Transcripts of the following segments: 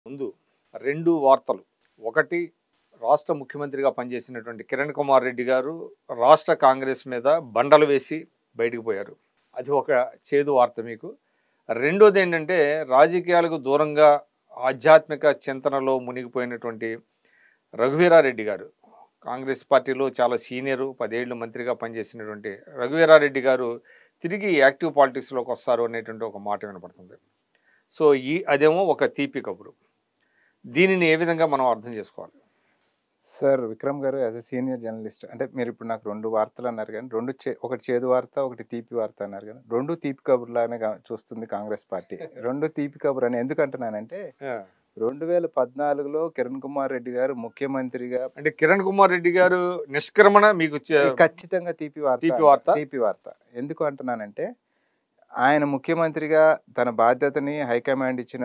ముందు రెండు వార్తలు ఒకటి రాష్ట్ర ముఖ్యమంత్రిగా పనిచేసినటువంటి కిరణ్ కుమార్ రెడ్డి గారు రాష్ట్ర కాంగ్రెస్ మీద బండలు వేసి బయటకు పోయారు అది ఒక చేదు వార్త మీకు రెండోది ఏంటంటే రాజకీయాలకు దూరంగా ఆధ్యాత్మిక చింతనలో మునిగిపోయినటువంటి రఘువీరారెడ్డి గారు కాంగ్రెస్ పార్టీలో చాలా సీనియరు పదేళ్ళు మంత్రిగా పనిచేసినటువంటి రఘువీరారెడ్డి గారు తిరిగి యాక్టివ్ పాలిటిక్స్లోకి వస్తారు అనేటువంటి ఒక మాట వినపడుతుంది సో ఈ అదేమో ఒక తీపి కబురు దీనిని ఏ విధంగా మనం అర్థం చేసుకోవాలి సార్ విక్రమ్ గారు యాజ్ ఎ సీనియర్ జర్నలిస్ట్ అంటే మీరు ఇప్పుడు నాకు రెండు వార్తలు అన్నారు కానీ రెండు చే ఒకటి చేదు వార్త ఒకటి తీపి వార్త అన్నారు కానీ రెండు తీపి కబుర్లానే గా- చూస్తుంది కాంగ్రెస్ పార్టీ రెండు తీపి కబుర్ అని ఎందుకు అంటున్నానంటే రెండు వేల పద్నాలుగులో కిరణ్ కుమార్ రెడ్డి గారు ముఖ్యమంత్రిగా అంటే కిరణ్ కుమార్ రెడ్డి గారు నిష్క్రమణ మీకు చే- ఖచ్చితంగా తీపి వార్త తీపి వార్త? తీపి వార్త ఎందుకు అంటున్నానంటే ఆయన ముఖ్యమంత్రిగా తన బాధ్యతని హైకమాండ్ ఇచ్చిన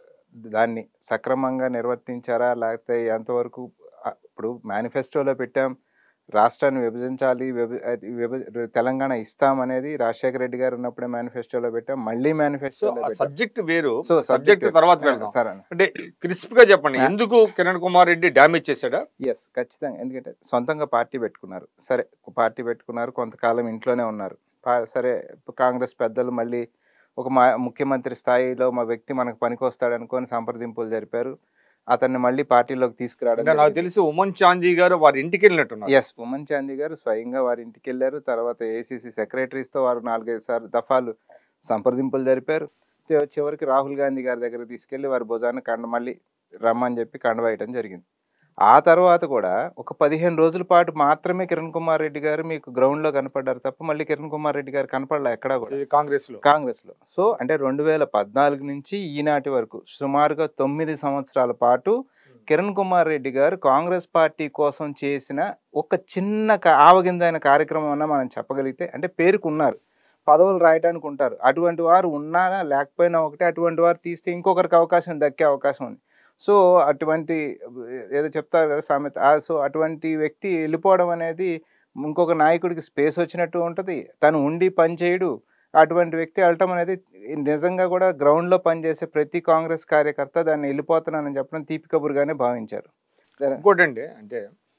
దాన్ని సక్రమంగా నిర్వర్తించారా లేకపోతే ఎంతవరకు ఆ, ఇప్పుడు మేనిఫెస్టోలో పెట్టాం రాష్ట్రాన్ని విభజించాలి విభ అది విభ- తెలంగాణ ఇస్తాం అనేది రాజశేఖర రెడ్డి గారు ఉన్నప్పుడే మేనిఫెస్టోలో పెట్టాం మళ్ళీ సో మేనిఫెస్టోలో ఆ సబ్జెక్ట్ వేరు సో సబ్జెక్ట్ తర్వాత వెళ్దాం సరే అంటే క్రిస్ప్ గా చెప్పండి ఎందుకు కిరణ్ కుమార్ రెడ్డి డ్యామేజ్ చేశాడా ఎస్ ఖచ్చితంగా ఎందుకంటే సొంతంగా పార్టీ పెట్టుకున్నారు సరే పార్టీ పెట్టుకున్నారు కొంతకాలం ఇంట్లోనే ఉన్నారు పా- సరే కాంగ్రెస్ పెద్దలు మళ్ళీ ఒక మా ముఖ్యమంత్రి స్థాయిలో మా వ్యక్తి మనకు పనికి వస్తాడు అనుకొని సంప్రదింపులు జరిపారు అతన్ని మళ్ళీ పార్టీలోకి తీసుకురావడం అంటే నాకు తెలిసి ఉమన్ చాందీ గారు వారి ఇంటికి వెళ్ళినట్టున్నారు ఎస్ ఉమన్ చాందీ గారు స్వయంగా వారి ఇంటికి వెళ్ళారు తర్వాత ఏసీసీ సెక్రటరీస్తో వారు నాలుగైదు సార్లు దఫాలు సంప్రదింపులు జరిపారు చి- చివరికి రాహుల్ గాంధీ గారి దగ్గర తీసుకెళ్లి వారి భుజాన్ని కండ మళ్ళీ రమ్మని చెప్పి కండవేయటం జరిగింది ఆ తర్వాత కూడా ఒక పదిహేను రోజుల పాటు మాత్రమే కిరణ్ కుమార్ రెడ్డి గారు మీకు గ్రౌండ్ లో కనపడ్డారు తప్ప మళ్ళీ కిరణ్ కుమార్ రెడ్డి గారు కనపడలే ఎక్కడా కూడా ఇది కాంగ్రెస్ లో కాంగ్రెస్ లో సో అంటే రెండు వేల పద్నాలుగు నుంచి ఈనాటి వరకు సుమారుగా తొమ్మిది సంవత్సరాల పాటు కిరణ్ కుమార్ రెడ్డి గారు కాంగ్రెస్ పార్టీ కోసం చేసిన ఒక చిన్న క- ఆవగింజైన కార్యక్రమం అన్న మనం చెప్పగలిగితే అంటే పేరుకున్నారు పదవులు రాయడానికి ఉంటారు అటువంటి వారు ఉన్నా లేకపోయినా ఒకటే అటువంటి వారు తీస్తే ఇంకొకరికి అవకాశం దక్కే అవకాశం ఉంది సో అటువంటి ఏదో చెప్తారు కదా సామెత ఆ సో అటువంటి వ్యక్తి వెళ్ళిపోవడం అనేది ఇంకొక నాయకుడికి స్పేస్ వచ్చినట్టు ఉంటుంది తను ఉండి పని చేయడు అటువంటి వ్యక్తి వెళ్ళటం అనేది నిజంగా కూడా గ్రౌండ్లో పనిచేసే ప్రతి కాంగ్రెస్ కార్యకర్త దాన్ని వెళ్ళిపోతున్నానని చెప్పడం తీపి కబురుగానే భావించారు ఇంకోటండి అంటే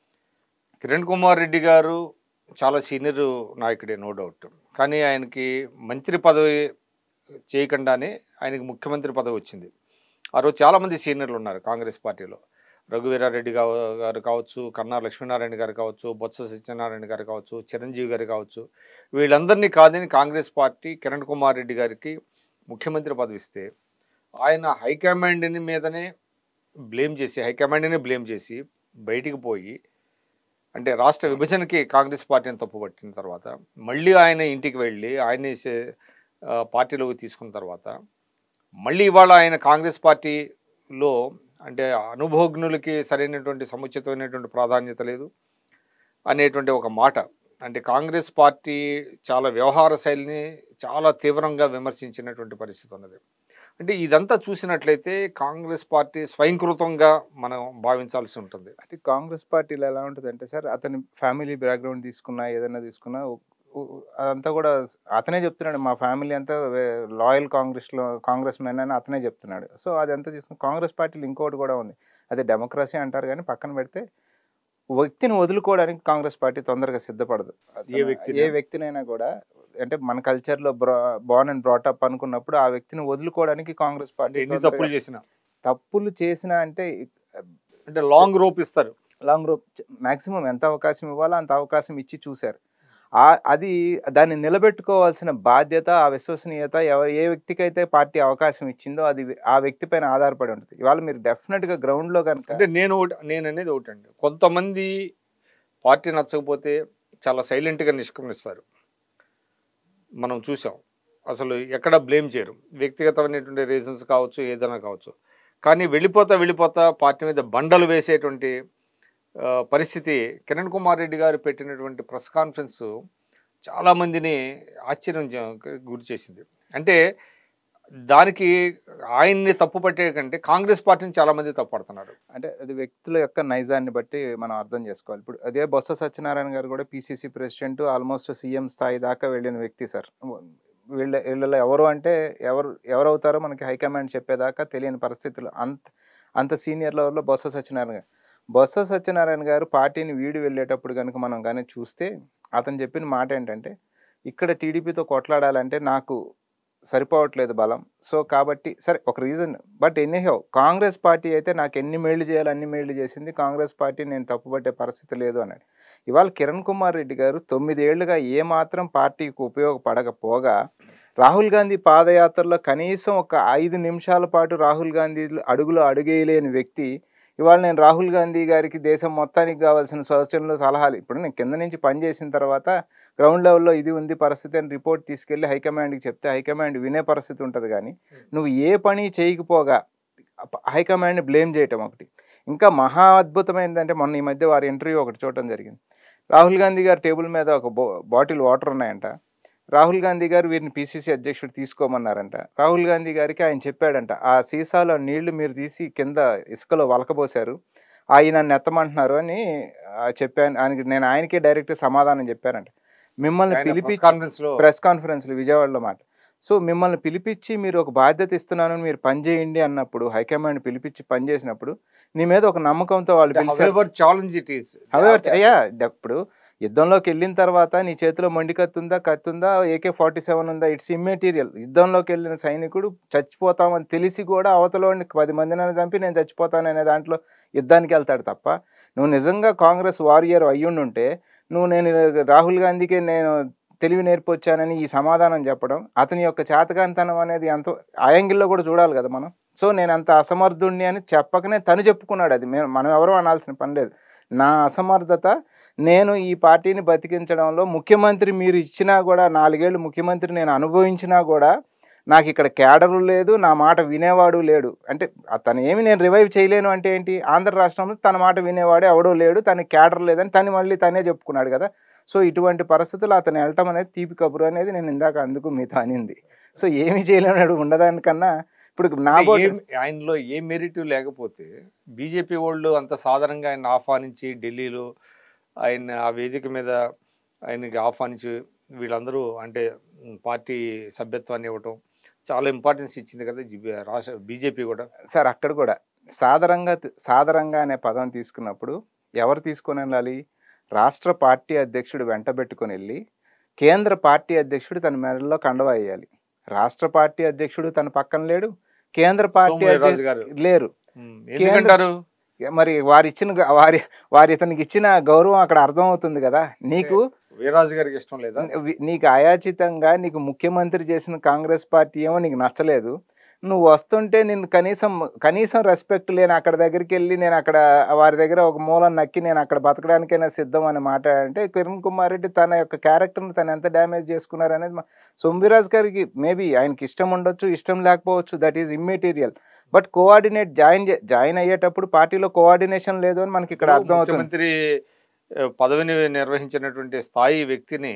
కిరణ్ కుమార్ రెడ్డి గారు చాలా సీనియర్ నాయకుడే నో డౌట్ కానీ ఆయనకి మంత్రి పదవి చేయకుండానే ఆయనకి ముఖ్యమంత్రి పదవి వచ్చింది ఆ రోజు చాలామంది సీనియర్లు ఉన్నారు కాంగ్రెస్ పార్టీలో రఘువీరారెడ్డి గా- గారు కావచ్చు కన్నా లక్ష్మీనారాయణ గారు కావచ్చు బొత్స సత్యనారాయణ గారు కావచ్చు చిరంజీవి గారు కావచ్చు వీళ్ళందరినీ కాదని కాంగ్రెస్ పార్టీ కిరణ్ కుమార్ రెడ్డి గారికి ముఖ్యమంత్రి పదవి ఇస్తే ఆయన హైకమాండ్ని మీదనే బ్లేమ్ చేసి హైకమాండ్ని బ్లేమ్ చేసి బయటికి పోయి అంటే రాష్ట్ర విభజనకి కాంగ్రెస్ పార్టీని తప్పుపట్టిన తర్వాత మళ్ళీ ఆయన ఇంటికి వెళ్ళి ఆయన పార్టీలోకి తీసుకున్న తర్వాత మళ్ళీ ఇవాళ ఆయన కాంగ్రెస్ పార్టీలో అంటే అనుభవజ్ఞులకి సరైనటువంటి సముచితమైనటువంటి ప్రాధాన్యత లేదు అనేటువంటి ఒక మాట అంటే కాంగ్రెస్ పార్టీ చాలా వ్యవహార శైలిని చాలా తీవ్రంగా విమర్శించినటువంటి పరిస్థితి ఉన్నది అంటే ఇదంతా చూసినట్లయితే కాంగ్రెస్ పార్టీ స్వయంకృతంగా మనం భావించాల్సి ఉంటుంది అంటే కాంగ్రెస్ పార్టీలో ఎలా ఉంటుంది అంటే సార్ అతని ఫ్యామిలీ బ్యాక్గ్రౌండ్ తీసుకున్నా ఏదైనా తీసుకున్నా ఉ- ఉ- అదంతా కూడా అతనే చెప్తున్నాడు మా ఫ్యామిలీ అంతా లాయల్ కాంగ్రెస్లో కాంగ్రెస్ మెన్ అని అతనే చెప్తున్నాడు సో అదంతా తీసుకుని కాంగ్రెస్ పార్టీలో ఇంకోటి కూడా ఉంది అదే డెమోక్రసీ అంటారు కానీ పక్కన పెడితే వ్యక్తిని వదులుకోవడానికి కాంగ్రెస్ పార్టీ తొందరగా సిద్ధపడదు ఏ వ్యక్తిని? ఏ వ్యక్తినైనా కూడా అంటే మన కల్చర్లో బాన్ అండ్ బ్రాటప్ అనుకున్నప్పుడు ఆ వ్యక్తిని వదులుకోవడానికి కాంగ్రెస్ అంటే పార్టీ ఎన్ని తొందరగా- తప్పులు చేసినా తప్పులు చేసిన అంటే అంటే లాంగ్ రోప్ ఇస్తారు లాంగ్ రోప్ మాక్సిమం ఎంత అవకాశం ఇవ్వాలో అంత అవకాశం ఇచ్చి చూశారు ఆ అది దాన్ని నిలబెట్టుకోవాల్సిన బాధ్యత ఆ విశ్వసనీయత ఎవరు ఏ వ్యక్తికైతే పార్టీ అవకాశం ఇచ్చిందో అది ఆ వ్యక్తి పైన ఆధారపడి ఉంటుంది ఇవాళ మీరు డెఫినెట్ గా గ్రౌండ్ లో కనుక అంటే నేను ఒకటి నేను అనేది ఒకటండి కొంతమంది పార్టీ నచ్చకపోతే చాలా సైలెంట్గా నిష్క్రమిస్తారు మనం చూసాం అసలు ఎక్కడ బ్లేమ్ చేయరు వ్యక్తిగతమైనటువంటి రీజన్స్ కావచ్చు ఏదైనా కావచ్చు కానీ వెళ్ళిపోతా వెళ్ళిపోతా పార్టీ మీద బండలు వేసేటువంటి ఆ, పరిస్థితి కిరణ్ కుమార్ రెడ్డి గారు పెట్టినటువంటి ప్రెస్ కాన్ఫరెన్స్ చాలామందిని ఆశ్చర్యం చే- గురి చేసింది అంటే దానికి ఆయన్ని తప్పు పట్టే కంటే కాంగ్రెస్ పార్టీని చాలామంది తప్పు పడుతున్నారు అంటే అది వ్యక్తుల యొక్క నైజాన్ని బట్టి మనం అర్థం చేసుకోవాలి ఇప్పుడు అదే బొత్స సత్యనారాయణ గారు కూడా పిసిసి ప్రెసిడెంట్ ఆల్మోస్ట్ సీఎం స్థాయి దాకా వెళ్ళిన వ్యక్తి సార్ వీళ్ళ వీళ్ళలో ఎవరు అంటే ఎవరు ఎవరు అవుతారో మనకి హైకమాండ్ చెప్పేదాకా తెలియని పరిస్థితులు అంత అంత సీనియర్ లెవెల్లో బొత్స సత్యనారాయణ గారు బొత్స సత్యనారాయణ గారు పార్టీని వీడి వెళ్ళేటప్పుడు కనుక మనం కానీ చూస్తే అతను చెప్పిన మాట ఏంటంటే ఇక్కడ టీడీపీతో కొట్లాడాలంటే నాకు సరిపోవట్లేదు బలం సో కాబట్టి సరే ఒక reason but anyhow Congress party అయితే నాకు ఎన్ని మేళ్లు చేయాలి అన్ని మేళ్లు చేసింది కాంగ్రెస్ పార్టీ నేను తప్పుపట్టే పరిస్థితి లేదు అన్నాడు ఇవాళ కిరణ్ కుమార్ రెడ్డి గారు తొమ్మిదేళ్లుగా ఏమాత్రం పార్టీకి ఉపయోగపడకపోగా రాహుల్ గాంధీ పాదయాత్రలో కనీసం ఒక ఐదు నిమిషాల పాటు రాహుల్ గాంధీ అడుగులో అడుగేయలేని వ్యక్తి ఇవాళ నేను రాహుల్ గాంధీ గారికి దేశం మొత్తానికి కావాల్సిన సూచనలు సలహాలు ఇప్పుడు నేను కింద నుంచి పనిచేసిన తర్వాత గ్రౌండ్ లెవెల్లో ఇది ఉంది పరిస్థితి అని రిపోర్ట్ తీసుకెళ్లి హైకమాండ్కి చెప్తే హైకమాండ్ వినే పరిస్థితి ఉంటుంది కానీ నువ్వు ఏ పని చేయకపోగా హైకమాండ్ని బ్లేమ్ చేయటం ఒకటి ఇంకా మహా అద్భుతమైనదంటే మొన్న ఈ మధ్య వారి ఇంటర్వ్యూ ఒకటి చూడటం జరిగింది రాహుల్ గాంధీ గారి టేబుల్ మీద ఒక బాటిల్ వాటర్ ఉన్నాయంట రాహుల్ గాంధీ గారు వీరిని పిసిసి అధ్యక్షుడు తీసుకోమన్నారంట రాహుల్ గాంధీ గారికి ఆయన చెప్పాడంట ఆ సీసాలో నీళ్లు మీరు తీసి కింద ఇసుకలో వలకబోశారు ఆయన నన్ను ఎత్తమంటున్నారు అని ఆ, చెప్పాను ఆయనకి నేను ఆయనకే డైరెక్ట్ సమాధానం చెప్పానంట మిమ్మల్ని పిలిపించి కాన్ఫరెన్స్ లో ప్రెస్ కాన్ఫరెన్స్లో విజయవాడలో మాట సో మిమ్మల్ని పిలిపించి మీరు ఒక బాధ్యత ఇస్తున్నాను మీరు పని చేయండి అన్నప్పుడు హైకమాండ్ పిలిపించి పని చేసినప్పుడు నీ మీద ఒక నమ్మకంతో వాళ్ళు పిలిచారు ఛాలెంజ్ ఇట్ ఈస్ హవెవర్ అయ్యా ఇప్పుడు యుద్ధంలోకి వెళ్ళిన తర్వాత నీ చేతిలో మొండి కత్తి ఉందా కత్తి ఉందా ఏకే ఫార్టీ సెవెన్ ఉందా ఇట్స్ ఇమ్మెటీరియల్ యుద్ధంలోకి వెళ్ళిన సైనికుడు చచ్చిపోతామని తెలిసి కూడా అవతలోని పది మందిని చంపి నేను చచ్చిపోతాననే దాంట్లో యుద్ధానికి వెళ్తాడు తప్ప నువ్వు నిజంగా కాంగ్రెస్ వారియర్ అయ్యుండుంటే నువ్వు నేను రాహుల్ గాంధీకి నేను తెలివి నేర్పొచ్చానని ఈ సమాధానం చెప్పడం అతని యొక్క చేతకాంతనం అనేది ఎంత ఆ యాంగిల్లో కూడా చూడాలి కదా మనం సో నేను అంత అసమర్థుణ్ణి అని చెప్పకనే తను చెప్పుకున్నాడు అది మేము మనం ఎవరూ అనాల్సిన పని లేదు నా అసమర్థత నేను ఈ పార్టీని బతికించడంలో ముఖ్యమంత్రి మీరు ఇచ్చినా కూడా నాలుగేళ్ళు ముఖ్యమంత్రి నేను అనుభవించినా కూడా నాకు ఇక్కడ కేడరు లేదు నా మాట వినేవాడు లేడు అంటే తను ఏమి నేను రివైవ్ చేయలేను అంటే ఏంటి ఆంధ్ర రాష్ట్రంలో తన మాట వినేవాడే ఎవడో లేడు తనకి కేడర్ లేదని తను మళ్ళీ తనే చెప్పుకున్నాడు కదా సో ఇటువంటి పరిస్థితులు అతను వెళ్ళటం అనేది తీపి కబురు అనేది నేను ఇందాక అందుకు మీతో అనింది సో ఏమి చేయలేనాడు ఉండదానికన్నా ఇప్పుడు నా అంటే బోర్డు ఏం- ఆయనలో ఏ మెరిట్ లేకపోతే బీజేపీ వాళ్ళు అంత సాధారణంగా ఆయన ఆహ్వానించి ఢిల్లీలో ఆయన ఆ వేదిక మీద ఆయనకి ఆహ్వానించి వీళ్ళందరూ అంటే ఉమ్, పార్టీ సభ్యత్వాన్ని ఇవ్వటం చాలా ఇంపార్టెన్స్ ఇచ్చింది కదా జి- రాష్ట్ర బీజేపీ కూడా సార్ అక్కడ కూడా సాదరంగా సాదరంగా అనే పదం తీసుకున్నప్పుడు ఎవరు తీసుకొని వెళ్ళాలి రాష్ట్ర పార్టీ అధ్యక్షుడు వెంట పెట్టుకొని వెళ్ళి కేంద్ర పార్టీ అధ్యక్షుడు తన మెడలో కండవా వేయాలి రాష్ట్ర పార్టీ అధ్యక్షుడు తన పక్కన లేడు కేంద్ర పార్టీ సోము వీర్రాజు అధ్యక్షుడు గారు లేరు ఉమ్, ఎందుకంటారు మరి వారి ఇచ్చిన గ- వారి వారి ఇతనికి ఇచ్చిన గౌరవం అక్కడ అర్థం అవుతుంది కదా నీకు వీర్రాజు గారికి ఇష్టం లేదా వి- నీకు అయాచితంగా నీకు ముఖ్యమంత్రి చేసిన కాంగ్రెస్ పార్టీ ఏమో నీకు నచ్చలేదు నువ్వు వస్తుంటే నేను కనీసం కనీసం రెస్పెక్ట్ లేని అక్కడ దగ్గరికి వెళ్ళి నేను అక్కడ వారి దగ్గర ఒక మూలం నక్కి నేను అక్కడ బతకడానికైనా సిద్ధం అని మాట అంటే కిరణ్ కుమార్ రెడ్డి తన యొక్క క్యారెక్టర్ని తను ఎంత డ్యామేజ్ చేసుకున్నారు అనేది మా- సోంబిరాజ్ గారికి మేబీ ఆయనకి ఇష్టం ఉండొచ్చు ఇష్టం లేకపోవచ్చు that is immaterial but coordinate join join అయ్యేటప్పుడు పార్టీలో కోఆర్డినేషన్ లేదు అని మనకి ఇక్కడ అర్థం అవుతుంది ముఖ్యమంత్రి ఆ, పదవిని నిర్వహించినటువంటి స్థాయి వ్యక్తిని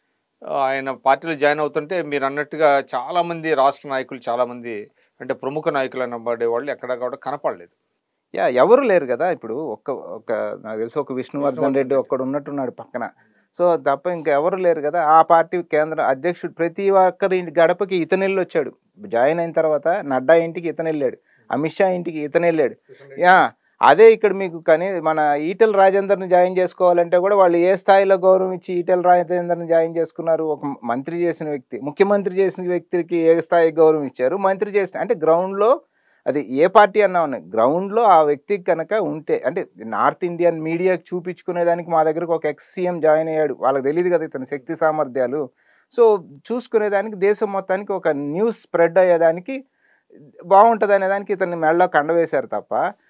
ఆ, ఆయన పార్టీలో జాయిన్ అవుతుంటే మీరు అన్నట్టుగా చాలా మంది రాష్ట్ర నాయకులు చాలా మంది అంటే ప్రముఖ నాయకులు అనబడే వాళ్ళు ఎక్కడ కూడా కనపడలేదు యా ఎవరు లేరు కదా ఇప్పుడు ఒక్క ఒక నాకు తెలిసి ఒక విష్ణువర్ధన్ విష్ణువర్ధన్ రెడ్డి రెడ్డి. ఒక్కడు ఉన్నట్టున్నాడు పక్కన సో తప్ప ఇంకా ఎవరు లేరు కదా ఆ పార్టీ కేంద్ర అధ్యక్షుడు ప్రతి ఒక్కరి ఇంటి గడపకి ఇతను వెళ్ళి వచ్చాడు జాయిన్ అయిన తర్వాత నడ్డా ఇంటికి ఇతను వెళ్ళాడు అమిత్ షా ఇంటికి ఇతను వెళ్ళాడు యా అదే ఇక్కడ మీకు కానీ మన ఈటెల రాజేందర్ని జాయిన్ చేసుకోవాలంటే కూడా వాళ్ళు ఏ స్థాయిలో గౌరవం ఇచ్చి ఈటెల రాజేందర్ని జాయిన్ చేసుకున్నారు ఒక మంత్రి చేసిన వ్యక్తి ముఖ్యమంత్రి చేసిన వ్యక్తికి ఏ స్థాయి గౌరవం ఇచ్చారు మంత్రి చేసిన అంటే గ్రౌండ్లో అది ఏ పార్టీ అన్నా ఉన్నాయి గ్రౌండ్లో ఆ వ్యక్తికి కనుక ఉంటే అంటే నార్త్ ఇండియన్ మీడియాకి చూపించుకునేదానికి మా దగ్గరకు ఒక ఎక్స్ సీఎం జాయిన్ అయ్యాడు వాళ్ళకి తెలియదు కదా ఇతని శక్తి సామర్థ్యాలు సో చూసుకునేదానికి దేశం మొత్తానికి ఒక న్యూస్ స్ప్రెడ్ అయ్యేదానికి బాగుంటుంది అనేదానికి ఇతన్ని మెడలో కండవేశారు తప్ప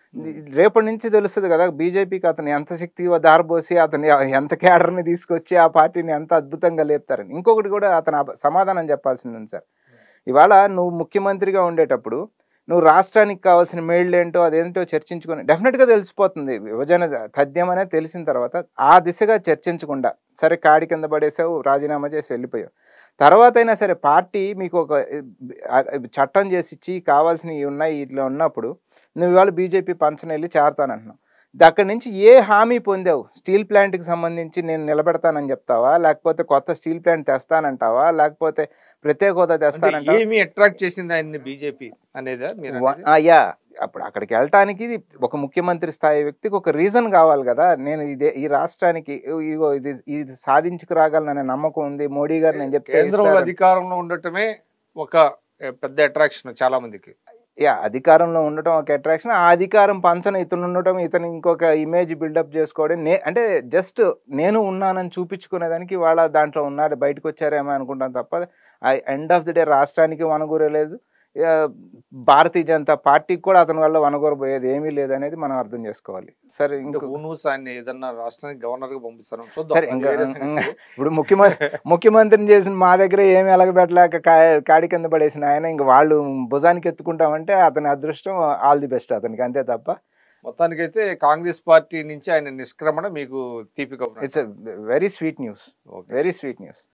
రేపటి నుంచి తెలుస్తుంది కదా బీజేపీకి అతను ఎంత శక్తి దారబోసి అతని ఎంత కేడర్ని తీసుకొచ్చి ఆ పార్టీని ఎంత అద్భుతంగా లేపుతారని ఇంకొకటి కూడా అతను అబ- సమాధానం చెప్పాల్సింది ఉంది సార్ ఇవాళ నువ్వు ముఖ్యమంత్రిగా ఉండేటప్పుడు నువ్వు రాష్ట్రానికి కావాల్సిన మేళ్ళు ఏంటో అదేంటో చర్చించుకొని డెఫినెట్గా తెలిసిపోతుంది విభజన తథ్యం అనేది తెలిసిన తర్వాత ఆ దిశగా చర్చించకుండా సరే కాడి కింద పడేసావు రాజీనామా చేసి వెళ్ళిపోయావు తర్వాత అయినా సరే పార్టీ మీకు ఒక ఆ, చట్టం చేసి ఇచ్చి కావాల్సినవి ఉన్నాయి ఇట్లా ఉన్నప్పుడు నువ్వు ఇవాళ బీజేపీ పంచన వెళ్ళి చేరతానంటున్నావు అక్కడి నుంచి ఏ హామీ పొందావు స్టీల్ ప్లాంట్కి సంబంధించి నేను నిలబెడతానని చెప్తావా లేకపోతే కొత్త స్టీల్ ప్లాంట్ తెస్తానంటావా లేకపోతే ప్రత్యేక హోదా అంటే తెస్తానంటావా ఏమి అట్రాక్ట్ చేసింది ఆయన్ని బీజేపీ అనేదా మీరు వ- అనేది? ఆ, యా అప్పుడు అక్కడికి వెళ్ళటానికి ఒక ముఖ్యమంత్రి స్థాయి వ్యక్తికి ఒక రీజన్ కావాలి కదా నేను ఇదే ఈ రాష్ట్రానికి ఇగో ఇది ఇది సాధించుకురాగలననే నమ్మకం ఉంది మోడీ గారు నేను చెప్తే కేంద్రంలో ఇస్తారు. అధికారంలో ఉండటమే ఒక ఏ, పెద్ద అట్రాక్షన్ చాలా మందికి యా అధికారంలో ఉండటం ఒక అట్రాక్షన్ ఆ అధికారం పంచన ఇతను ఉండటం ఇతను ఇంకొక ఇమేజ్ బిల్డప్ చేసుకోవడం నే అంటే జస్ట్ నేను ఉన్నానని చూపించుకునేదానికి వాళ్ళ దాంట్లో ఉన్నారు బయటకు వచ్చారేమో అనుకుంటాను తప్ప ఎండ్ ఆఫ్ ది డే రాష్ట్రానికి వనగూరలేదు ఆ, భారతీయ జనతా పార్టీకి కూడా అతని వల్ల వనగూరబోయేది ఏమీ లేదనేది మనం అర్థం చేసుకోవాలి సరే ఇంకా ఇంకో ఊనూస్ ఆయన ఏదన్నా రాష్ట్రానికి గవర్నర్ గా పంపిస్తాను చూద్దాం సరే అది ఇంకా వేరే సంగతి. ఇప్పుడు ముఖ్యమంత్రి ముఖ్యమంత్రిని చేసిన మా దగ్గర ఏమి ఎలగబెట్టలేక కా- కాడి కింద పడేసిన ఆయన ఇంక వాళ్ళు భుజానికి ఎత్తుకుంటామంటే అతని అదృష్టం ఆల్ ది బెస్ట్ అతనికి అంతే తప్ప మొత్తానికైతే కాంగ్రెస్ పార్టీ నుంచి ఆయన నిష్క్రమణ మీకు తీపి కబురు it's very sweet news okay very sweet news